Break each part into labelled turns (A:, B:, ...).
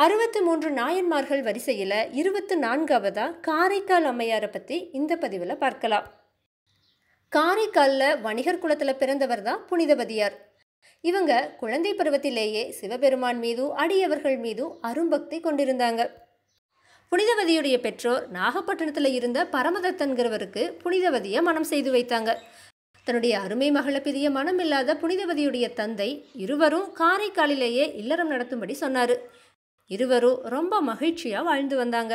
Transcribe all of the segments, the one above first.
A: அறுபத்து மூன்று நாயன்மார்கள் வரிசையில் இருபத்து நான்காவதா காரைக்கால் அம்மையாரை பற்றி இந்த பதிவில் பார்க்கலாம் காரைக்காலில் வணிகர் குலத்தில் பிறந்தவர் தான் புனிதவதியார் இவங்க குழந்தை பருவத்திலேயே சிவபெருமான் மீதும் அடியவர்கள் மீதும் அரும்பக்தி கொண்டிருந்தாங்க புனிதவதியுடைய பெற்றோர் நாகப்பட்டினத்தில் இருந்த பரமதத்தன்கிறவருக்கு புனிதவதியை மனம் செய்து வைத்தாங்க தன்னுடைய அருமை மகளை பிரிய மனம் இல்லாத புனிதவதியுடைய தந்தை இருவரும் காரைக்காலிலேயே இல்லறம் நடத்தும்படி சொன்னார் இருவரும் ரொம்ப மகிழ்ச்சியாக வாழ்ந்து வந்தாங்க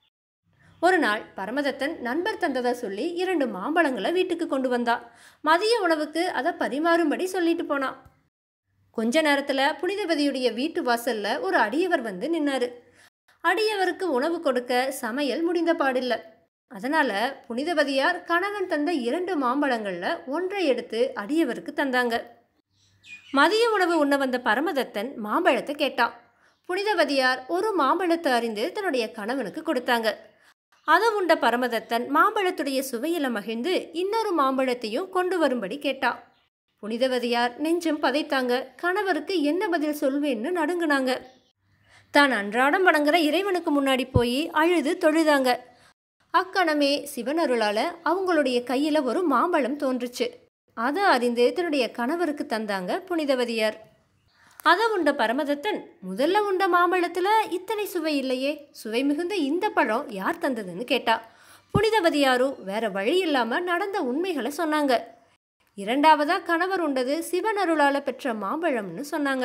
A: ஒரு நாள் பரமதத்தன் நண்பர் தந்ததா சொல்லி இரண்டு மாம்பழங்களை வீட்டுக்கு கொண்டு வந்தா மதிய உணவுக்கு அதை பரிமாறும்படி சொல்லிட்டு போனான் கொஞ்ச நேரத்தில் புனிதவதியுடைய வீட்டு வாசல்ல ஒரு அடியவர் வந்து நின்னாரு அடியவருக்கு உணவு கொடுக்க சமையல் முடிந்த பாடில்லை அதனால புனிதவதியார் கணவன் தந்த இரண்டு மாம்பழங்கள்ல ஒன்றை எடுத்து அடியவருக்கு தந்தாங்க மதிய உணவு உண்ண வந்த பரமதத்தன் மாம்பழத்தை கேட்டான் புனிதவதியார் ஒரு மாம்பழத்தை அறிந்து தன்னுடைய கணவனுக்கு கொடுத்தாங்க அதை உண்ட பரமதத்தன் மாம்பழத்துடைய சுவையில மகிழ்ந்து இன்னொரு மாம்பழத்தையும் கொண்டு வரும்படி கேட்டான் புனிதவதியார் நெஞ்சம் பதைத்தாங்க கணவருக்கு என்ன பதில் சொல்வேன்னு நடுங்குனாங்க தான் அன்றாடம் வணங்குற இறைவனுக்கு முன்னாடி போய் அழுது தொழுதாங்க அக்கணமே சிவனருளால அவங்களுடைய கையில ஒரு மாம்பழம் தோன்றுச்சு அதை அறிந்து தன்னுடைய கணவருக்கு தந்தாங்க புனிதவதியார் அதை உண்ட பரமதத்தன் முதல்ல உண்ட மாம்பழத்துல இத்தனை சுவை இல்லையே சுவை மிகுந்த இந்த பழம் யார் தந்ததுன்னு கேட்டா புனிதவதியாரும் வேற வழி இல்லாம நடந்த உண்மைகளை சொன்னாங்க இரண்டாவதா கணவர் உண்டது சிவனருளால பெற்ற மாம்பழம்னு சொன்னாங்க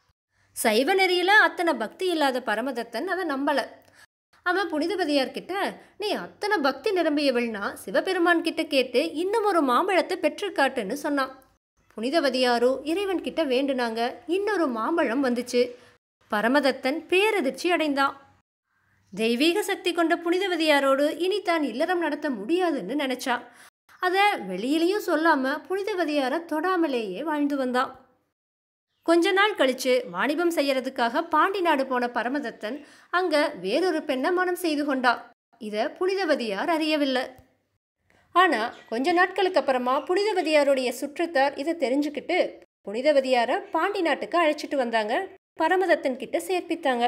A: சைவ நெறியில அத்தனை பக்தி இல்லாத பரமதத்தன் அதை நம்பல அவன் புனிதபதியார் கிட்ட நீ அத்தனை பக்தி நிரம்பியவள்னா சிவபெருமான் கிட்ட கேட்டு இன்னும் ஒரு மாம்பழத்தை பெற்று காட்டுன்னு சொன்னான் புனிதவதியாரோ இறைவன் கிட்ட வேண்டுனாங்க இன்னொரு மாம்பழம் வந்துச்சு பரமதத்தன் பேரதிர்ச்சி அடைந்தான் தெய்வீக சக்தி கொண்ட புனிதவதியாரோடு இனி தான் இல்லறம் நடத்த முடியாதுன்னு நினைச்சா அதை வெளியிலையும் சொல்லாம புனிதவதியார தொடாமலேயே வாழ்ந்து வந்தான் கொஞ்ச நாள் கழிச்சு வாணிபம் செய்யறதுக்காக பாண்டி நாடு போன பரமதத்தன் அங்க வேறொரு பெண்ணை மனம் செய்து கொண்டா இத புனிதவதியார் அறியவில்லை ஆனா கொஞ்ச நாட்களுக்கு அப்புறமா புனிதவதியாருடைய சுற்றத்தார் இதை தெரிஞ்சுக்கிட்டு புனிதவதியார பாண்டி நாட்டுக்கு அழைச்சிட்டு வந்தாங்க பரமதத்தன் கிட்ட சேர்ப்பித்தாங்க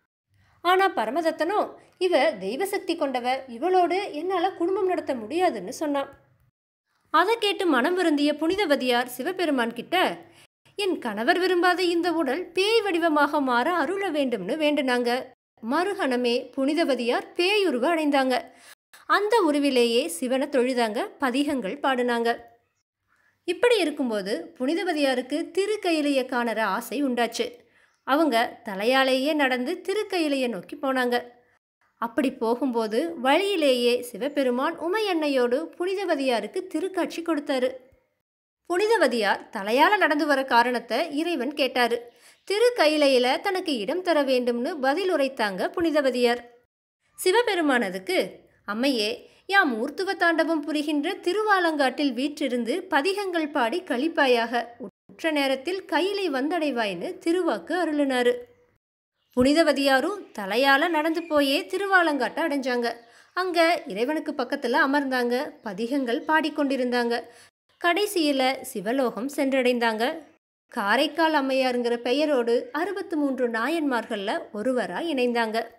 A: ஆனா பரமதத்தனோ இவ தெய்வசக்தி கொண்டவ இவளோடு என்னால குடும்பம் நடத்த முடியாதுன்னு சொன்னான் அதை கேட்டு மனம் வருந்திய புனிதவதியார் சிவபெருமான் கிட்ட என் கணவர் விரும்பாத இந்த உடல் பேய் வடிவமாக மாற அருள வேண்டும்னு வேண்டுனாங்க மறுகணமே புனிதவதியார் பேயுருவ அடைந்தாங்க அந்த உருவிலேயே சிவனை தொழுதாங்க பதிகங்கள் பாடினாங்க இப்படி இருக்கும்போது புனிதவதியாருக்கு திருக்கையிலைய காணற ஆசை உண்டாச்சு அவங்க தலையாலேயே நடந்து திருக்கையிலைய நோக்கி போனாங்க அப்படி போகும்போது வழியிலேயே சிவபெருமான் உமையன்னையோடு புனிதவதியாருக்கு திருக்காட்சி கொடுத்தாரு புனிதவதியார் தலையால நடந்து வர காரணத்தை இறைவன் கேட்டாரு திரு கையிலையில தனக்கு இடம் தர வேண்டும்னு பதில் உரைத்தாங்க புனிதவதியார் சிவபெருமான் அதுக்கு அம்மையே யாம் ஊர்த்துவ தாண்டவம் புரிகின்ற திருவாலங்காட்டில் வீற்றிருந்து பதிகங்கள் பாடி கழிப்பாயாக உற்ற நேரத்தில் கையிலை வந்தடைவாய்னு திருவாக்கு அருளினாரு புனிதவதியாரும் தலையால நடந்து போயே திருவாலங்காட்டை அடைஞ்சாங்க அங்க இறைவனுக்கு பக்கத்துல அமர்ந்தாங்க பதிகங்கள் பாடிக்கொண்டிருந்தாங்க கடைசியில சிவலோகம் சென்றடைந்தாங்க காரைக்கால் அம்மையாருங்கிற பெயரோடு அறுபத்து மூன்று நாயன்மார்கள்ல ஒருவரா இணைந்தாங்க